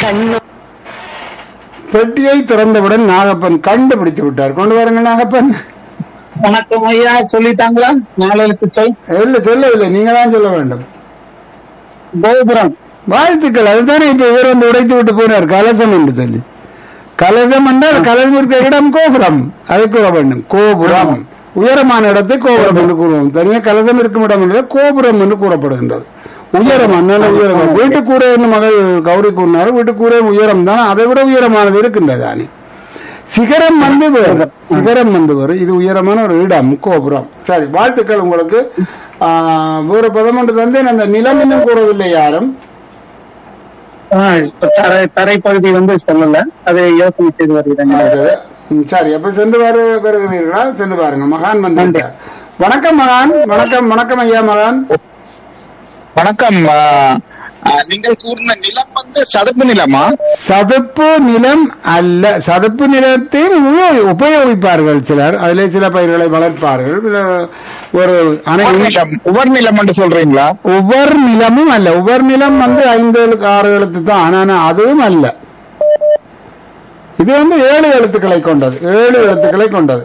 கண்ணு பெட்டியை திறந்தவுடன் நாகப்பன் கண்டுபிடித்து விட்டார் கொண்டு வாருங்க நாகப்பன் வணக்கம் ஐயா சொல்லிட்டாங்களா நாளைக்கு சொல் இல்ல சொல்லவில்லை நீங்க தான் சொல்ல வேண்டும் கோபுரம் வாழ்த்துக்கள் அதுதானே இப்ப இவர் வந்து உடைத்து விட்டு போனார் கலசம் என்று சொல்லி கலசம் என்றால் கலசம் இருக்கிற இடம் கோபுரம் அதை கூற வேண்டும் கோபுரம் உயரமான இடத்தை கோபுரம் என்று கூறுவோம் தனியாக கலசம் இருக்கும் இடம் என்பது கோபுரம் என்று கூறப்படுகின்றது உயரம் அதனால உயரம் வீட்டுக்கூரை என்று மகள் கௌரி கூறினார் வீட்டுக்கூரை உயரம் தான் அதை விட உயரமானது இருக்கின்றது தானே சிகரம் வந்து வேறு சிகரம் வந்து வேறு இது உயரமான ஒரு இடம் கோபுரம் சரி வாழ்த்துக்கள் உங்களுக்கு ஆஹ், வேறு பதம் ஒன்று தந்தேன் அந்த நிலம் இன்னும் கூறவில்லை யாரும் ஆ, இப்ப தரை தரைப்பகுதி வந்து சொல்லல அதை யோசனை செய்து வருகிறேன் இருக்குது. ம், சரி அப்ப சென்று வரு வருகிறீர்களா சென்று பாருங்க மகான் வந்து வணக்கம் மகான் வணக்கம் வணக்கம் ஐயா மகான் வணக்கம் ஆ, ஆ, நீங்கள் கூறின நிலம் வந்து சதுப்பு நிலமா சதுப்பு நிலம் அல்ல சதுப்பு நிலத்தில் உபயோ- உபயோகிப்பார்கள் சிலர் அதிலே சில பயிர்களை வளர்ப்பார்கள் இதுல ஒரு அணை உவர் நிலம் உவர் நிலம் என்று சொல்றீங்களா உவர் நிலமும் அல்ல உவர் நிலம் வந்து ஐந்து எழுத்து ஆறு எழுத்து தான் ஆனா அதுவும் அல்ல இது வந்து ஏழு எழுத்துக்களை கொண்டது ஏழு எழுத்துக்களை கொண்டது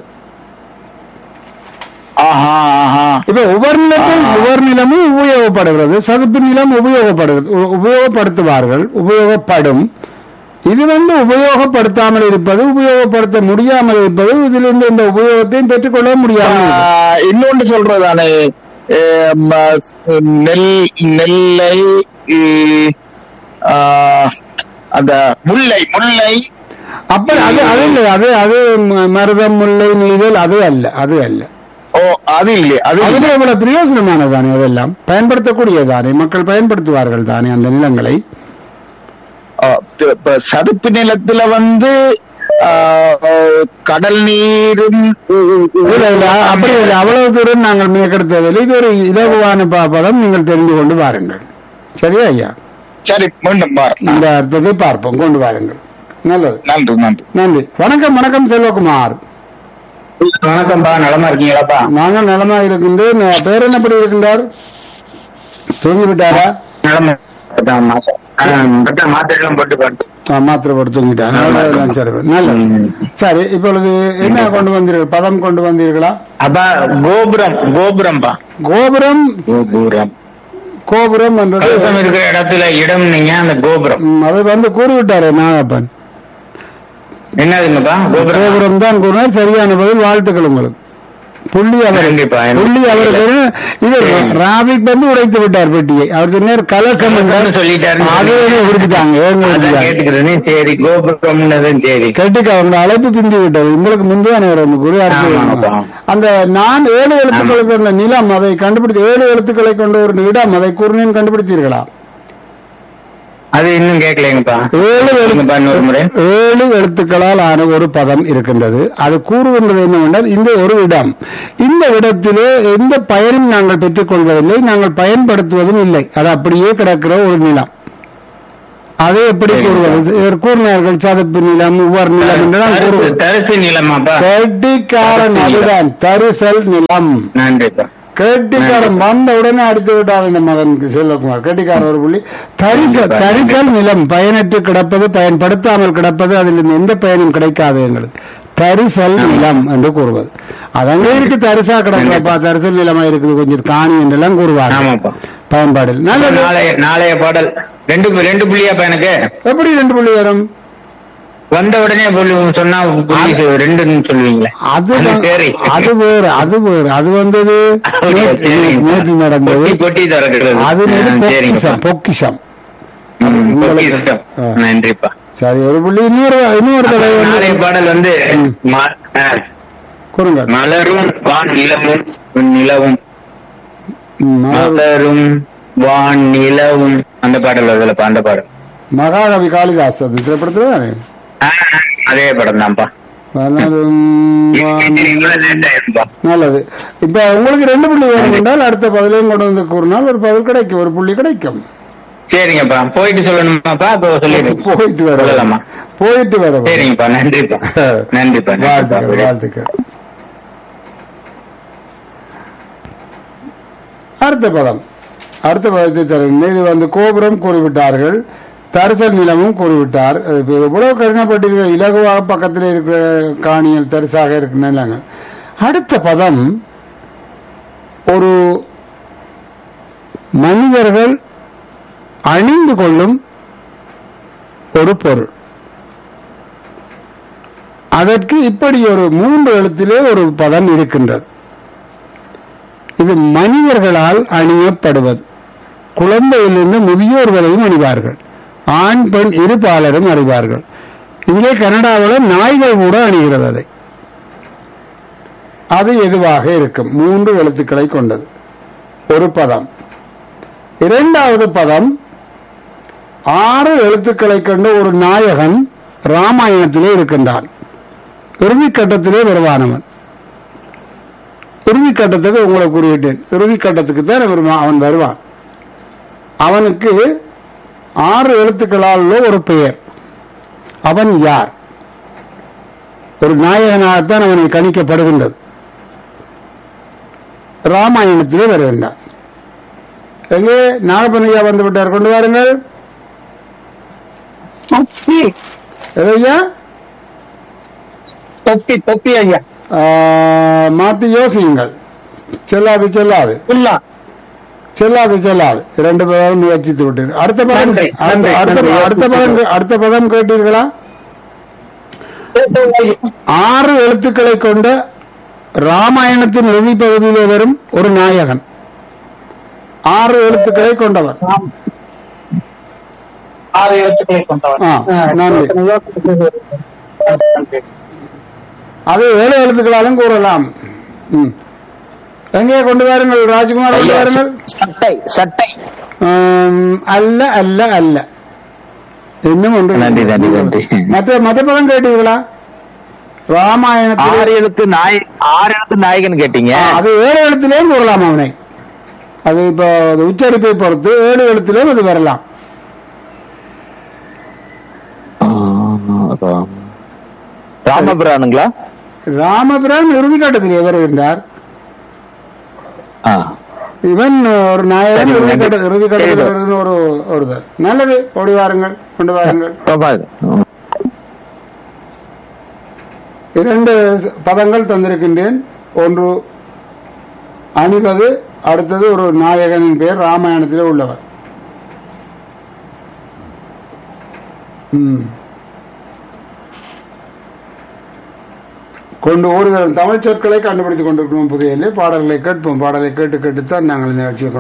ஆஹா ஆஹா இப்ப உவர் நிலத்தில் உவர் நிலமும் உபயோகப்படுகிறது சதுப்பு நிலம் உபயோகப்படுகிறது உ- உபயோகப்படுத்துவார்கள் உபயோகப்படும் இது வந்து உபயோகப்படுத்தாமல் இருப்பது உபயோகப்படுத்த முடியாமல் இருப்பது இதிலிருந்து இந்த உபயோகத்தையும் பெற்றுக்கொள்ள முடியாமல் ஆ, இருப்பது. இன்னொன்று சொல்றதானே ஏம், ஆ, நெல் நெல்லை ஈ, ஆ, அந்த முல்லை முல்லை அப்ப அது அது இல்லை அது அது ம- மருதம் முல்லை நெய்தல் அது அல்ல அது அல்ல ஓ அது இல்லை அது இல்லை. அதுல இவ்வளவு பிரயோஜனமானதானே அதெல்லாம் பயன்படுத்தக்கூடியதானே மக்கள் பயன்படுத்துவார்கள் தானே அந்த நிலங்களை ஆ, தி- இப்ப சதுப்பு நிலத்துல வந்து ஆ, ஆ, கடல் நீரும் இல்ல, இல்ல, அப்படி இல்லை அவ்வளவு தூரம் நாங்கள் மேற்கெடுத்ததில்லை இது ஒரு இலகுவான ப- பதம் நீங்கள் தெரிந்து கொண்டு வாருங்கள் சரியா ஐயா சரி மீண்டும் பாருங்க இந்த அர்த்தத்தை பார்ப்போம் கொண்டு வாருங்கள் நல்லது நன்றி நன்றி நன்றி வணக்கம் வணக்கம் செல்வகுமார் வணக்கம்ப்பா நலமா இருக்கீங்களாப்பா நாங்கள் நலமா இருக்கின்றேன் பேர் என்னப்படி இருக்கின்றார் தூங்கி விட்டாரா நலமா மாத்திரம் போட்டு பாட்டு ஆ, மாத்திரை போட்டு தூங்கிட்டார் நல்லதுதான் சரி நல்லது சரி இப்பொழுது என்ன கொண்டு வந்தீர்கள் பதம் கொண்டு வந்தீர்களா அப்பா கோபுரம் கோபுரம்பா கோபுரம் கோபுரம் கோபுரம் என்றது கலசம் இருக்கிற இடத்துல இடம் நீங்க அந்த கோபுரம் ம், அதை வந்து கூறிவிட்டாரே நாகப்பன் என்னதுங்கப்பா கோபுரம் கோபுரம் தான் கூறினார் சரியான பதில் வாழ்த்துக்கள் உங்களுக்கு புள்ளி அவர் கண்டிப்பா. புள்ளி அவருக்கு இது ராபிக் வந்து உடைத்து விட்டார் பெட்டியை அவர் சொன்னார் கலசம் என்றார். கலசம்னு சொல்லிட்டாருன்னு அதே கொடுத்துட்டாங்க ஏங்க அதான் கொடுத்துட்டாங்க. கேட்டுக்கிறேன் சரி கோபுரம்னதும் சரி கேட்டுக்க அவங்க அழைப்பு பிந்தி விட்டது உங்களுக்கு முன்பு ஒரு குரு ஆமாப்பா. அந்த நான் ஏழு எழுத்துக்களுக்கு அந்த நிலம் அதை கண்டுபிடித்து ஏழு எழுத்துக்களை கொண்ட ஒரு இடம் அதை கூறினேன் கண்டுபிடித்தீர்களா அது இன்னும் கேட்கலைங்கப்பா ஏழு சொல்லுங்கப்பா இன்னொரு முறை எழுத்து ஏழு எழுத்துக்களால் ஆன ஒரு பதம் இருக்கின்றது அது கூறுகின்றது என்னவென்றால் இந்த ஒரு இடம் இந்த இடத்திலே எந்த பயனும் நாங்கள் பெற்றுக் கொள்வதில்லை நாங்கள் பயன்படுத்துவதும் இல்லை அது அப்படியே கிடக்கிற ஒரு நிலம் அதை எப்படி கூறுவது இவர் கூறினார்கள் சதுப்பு நிலம் உவர் நிலம் என்றுதான் தரிசு- கூறுவது தரிசு நிலமாப்பா கெட்டிக்காரன் அதுதான் தரிசல் நிலம் நன்றிப்பா கெட்டிக்காரன் வந்த உடனே அடித்து விட்டார் இந்த மகனுக்கு செல்வகுமார் கெட்டிக்காரன் ஒரு புள்ளி தரிசல் தரிசல் நிலம் பயனற்று கிடப்பது பயன்படுத்தாமல் கிடப்பது அதில் இருந்து எந்த பயனும் கிடைக்காது எங்களுக்கு தரிசல் நிலம் என்று கூறுவது அதங்கே இருக்கு தரிசா கிடக்கிறப்பா தரிசல் நிலமா இருக்குது கொஞ்சம் காணி என்றெல்லாம் கூறுவாங்க ஆமாப்பா பயன்பாடில் நல்லது நாளைய நாளைய பாடல் ரெண்டு ரெண்டு புள்ளியாப்பா எனக்கு எப்படி ரெண்டு புள்ளி வரும் வந்த உடனே புள்ளி சொன்னா புள்ளி சொ- ரெண்டுன்னு சொல்லுவீங்களே அது அது வ- சரி அது வேறு அது வேறு அது வந்தது நேற்று நேற்று நடந்தது பொட்டி பொட்டி திறக்கிறது அது வந்து ஆ, சரிங்கப்பா பொக்கிஷம் பொக்கிஷம் ம், உங்களுக்கு- பொக்கிஷம். ஆ. நன்றிப்பா சரி ஒரு புள்ளி இன்னொரு இன்னொரு அப்ப தடவை நாளைய வந்து பாடல் வந்து ம- ஆ, கூறுங்க மலரும் வான் நிலவும் நிலவும் ம், மலர் மலரும் வான் நிலவும் அந்த பாடல் வருதுலப்பா அந்த பாடல் மகாகவி காளிதாஸ் அது திரைப்படத்துல தானே? ஆ, அதே படம் தான்ப்பா மலரும் வான் ஆயிருப்பா நல்லது இப்ப உங்களுக்கு ரெண்டு புள்ளி வேணும் என்றால் அடுத்த பதிலையும் கொண்டு வந்து கூறினால் ஒரு பதில் கிடைக்கும் ஒரு புள்ளி கிடைக்கும் சரிங்கப்பா போயிட்டு சொல்லணுமாப்பா இப்போ சொல்லிடுங்க போயிட்டு வர சொல்லலாமா போயிட்டு வர சரிங்கப்பா நன்றிப்பா நன்றிப்பா வாழ்த்துக்கள் நன்றிப்பா வாழ்த்துக்கள் அடுத்த பதம் அடுத்த பதத்தை தருகிறேன் இது வந்து கோபுரம் கூறிவிட்டார்கள் தரிசல் நிலமும் கூறிவிட்டார் அது இப்ப எவ்வளவு கடினப்பட்டிருக்கிற இலகுவாக பக்கத்தில் இருக்கிற காணிகள் தரிசாக இருக்கிற நிலங்கள் அடுத்த பதம் ஒரு மனிதர்கள் அணிந்து கொள்ளும் ஒரு பொருள் அதற்கு இப்படி ஒரு மூன்று எழுத்திலே ஒரு பதம் இருக்கின்றது இது மனிதர்களால் அணியப்படுவது குழந்தையிலிருந்து முதியோர் வரையும் அணிவார்கள் ஆண் பெண் இரு பாலரும் அறிவார்கள் இங்கே கனடாவில் நாய்கள் கூட அணிகிறது அதை அது எதுவாக இருக்கும் மூன்று எழுத்துக்களை கொண்டது ஒரு பதம் இரண்டாவது பதம் ஆறு எழுத்துக்களை கொண்ட ஒரு நாயகன் ராமாயணத்திலே இருக்கின்றான் இறுதிக் கட்டத்திலே வருவானவன் இறுதிக் கட்டத்துக்கு உங்களை குறியிட்டேன் இறுதிக் கட்டத்துக்கு தான் அவர் மா- அவன் வருவான் அவனுக்கு ஆறு எழுத்துக்களால் உள்ள ஒரு பெயர் அவன் யார் ஒரு நாயகனாகத்தான் அவனை கணிக்கப்படுகின்றது ராமாயணத்திலே வருகின்றான் எங்கே நாகப்பனையா வந்து விட்டார் கொண்டு வாருங்கள் தொப்பி எதையா தொப்பி தொப்பி ஐயா ஆ, மாத்தி யோசியுங்கள் செல்லாது செல்லாது புல்லா செல்லாது செல்லாது இரண்டு பதம் முயற்சித்து விட்டீர்கள் அடுத்த பதம் நன்றி, அடுத்த- நன்றி, அடுத்த நன்றி. அடுத்த பதம் அடுத்த பதம் கேட்டீர்களா ஆறு எழுத்துக்களை கொண்ட ராமாயணத்தின் இறுதி பகுதியிலே வரும் ஒரு நாயகன் ஆறு எழுத்துக்களை கொண்டவர் ஆறு எழுத்துக்களை கொண்டவர் ஆ, நன்றி. யோசனை, யோசனை செய்து- நன்றி. அது ஏழு எழுத்துக்களாலும் கூறலாம் ம். எங்கே கொண்டு வாருங்கள் ராஜ்குமார் கொண்டு வாருங்கள் சட்டை சட்டை ஆம், அல்ல அல்ல அல்ல இன்னும் ஒன்று நன்றி, நன்றி, நன்றி. மற்ற மற்ற பதம் கேட்டீர்களா ராமாயணத்தில் ஆறு எழுத்து நாய் ஆறு எழுத்து நாயகன் கேட்டீங்க ஆ, அது ஏழு எழுத்திலேயும் கூறலாம் அவனை அது இப்போ அது உச்சரிப்பை பொறுத்து ஏழு எழுத்திலேயும் அது வரலாம் ராமபுரானுங்களா ராமபிரான் இறுதி கட்டத்திலே வருகின்றார் ஆ. இவன் ஒரு நாயகன் சரி, இறுதி நன்றி. கட்ட இறுதி கட்டத்தில் சரி, வருகிற ஒரு ஒருத்தர் நல்லது ஓடி வாருங்கள் கொண்டு வாருங்கள் கோபால். இரண்டு பதங்கள் தந்திருக்கின்றேன் ஒன்று அணிவது அடுத்தது ஒரு நாயகனின் பெயர் ராமாயணத்திலே உள்ளவர் ம். கொண்டு ஓடுகிற தமிழ் சொற்களை கண்டுபிடித்துக் கொண்டிருக்கிறோம் புதிய பாடல்களை கேட்போம் பாடலை கேட்டு கேட்டுத்தான் நாங்கள் நிகழ்ச்சியை